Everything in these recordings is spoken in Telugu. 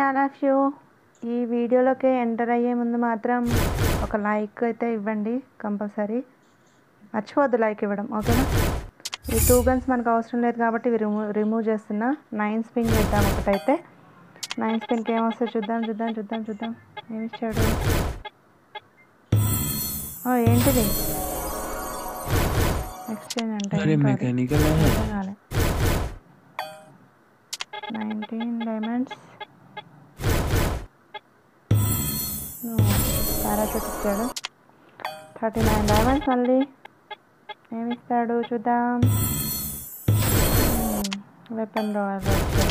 ఆల్ ఆఫ్ యూ ఈ వీడియోలోకి ఎంటర్ అయ్యే ముందు మాత్రం ఒక లైక్ అయితే ఇవ్వండి కంపల్సరీ మర్చిపోద్దు లైక్ ఇవ్వడం ఓకేనా ఈ టూ గన్స్ మనకు అవసరం లేదు కాబట్టి ఇవి రిమూవ్ రిమూవ్ చేస్తున్నా నైన్ స్పిన్ చేద్దాం ఒకటైతే నైన్ స్పిన్కి ఏమొస్తే చూద్దాం చూద్దాం చూద్దాం చూద్దాం ఏమి ఇచ్చాడు ఓ ఏంటిది ఎక్స్చేంజ్ అంటే अरे मैकेनिकल है నైన్టీన్ డైమండ్స్ పారాషూట్ ఇచ్చాడు థర్టీ నైన్ డైమండ్స్ మళ్ళీ ఏమి ఇస్తాడు చూద్దాం weapon royal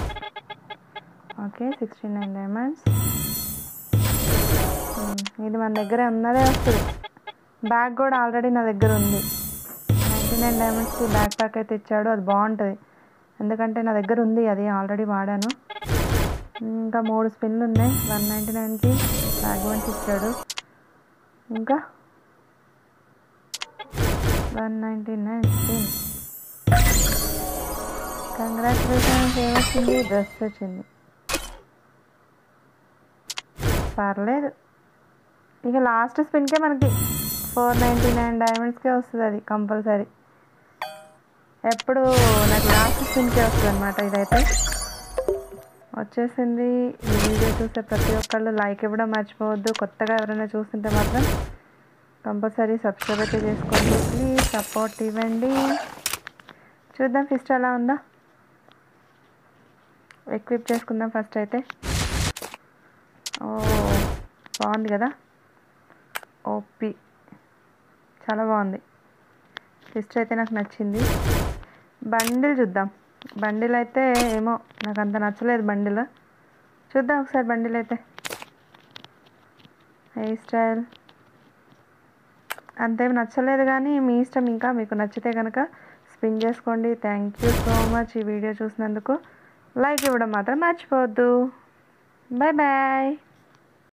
okay sixty nine diamonds ఇది మన దగ్గర ఉన్నదే వస్తుంది బ్యాగ్ కూడా ఆల్రెడీ నా దగ్గర ఉంది నైంటీ నైన్ డైమండ్స్కి బ్యాక్ ప్యాక్ అయితే ఇచ్చాడు అది బాగుంటుంది ఎందుకంటే నా దగ్గర ఉంది అది ఆల్రెడీ వాడాను ఇంకా మూడు స్పిన్లు ఉన్నాయి వన్ నైంటీ నైన్కి బ్యాగ్ వన్స్ ఇచ్చాడు ఇంకా one ninety nine spin congratulations ఏమొచ్చింది డ్రెస్ వచ్చింది పర్లేదు ఇక లాస్ట్ స్పిన్కే మనకి ఫోర్ నైంటీ నైన్ డైమండ్స్కే వస్తుంది అది కంపల్సరీ ఎప్పుడు నాకు లాస్ట్ స్పిన్కే వస్తుంది అనమాట ఇదైతే వచ్చేసింది ఈ వీడియో చూసే ప్రతి ఒక్కళ్ళు లైక్ ఇవ్వడం మర్చిపోవద్దు కొత్తగా ఎవరైనా చూస్తుంటే మాత్రం కంపల్సరీ సబ్స్క్రైబ్ అయితే చేసుకోండి ప్లీజ్ సపోర్ట్ ఇవ్వండి చూద్దాం ఫిస్ట్ ఎలా ఉందా ఎక్విప్ చేసుకుందాం ఫస్ట్ అయితే ఓ బాగుంది కదా ఓపి చాలా బాగుంది ఫిస్ట్ అయితే నాకు నచ్చింది బండిల్ చూద్దాం బండిల్ అయితే ఏమో నాకు అంత నచ్చలేదు బండిల్ చూద్దాం ఒకసారి బండిల్ అయితే హెయిర్ స్టైల్ అంతేం నచ్చలేదు కానీ మీ ఇష్టం ఇంకా మీకు నచ్చితే కనుక స్పిన్ చేసుకోండి థ్యాంక్ యూ సో మచ్ ఈ వీడియో చూసినందుకు లైక్ ఇవ్వడం మాత్రం మర్చిపోవద్దు బాయ్ బాయ్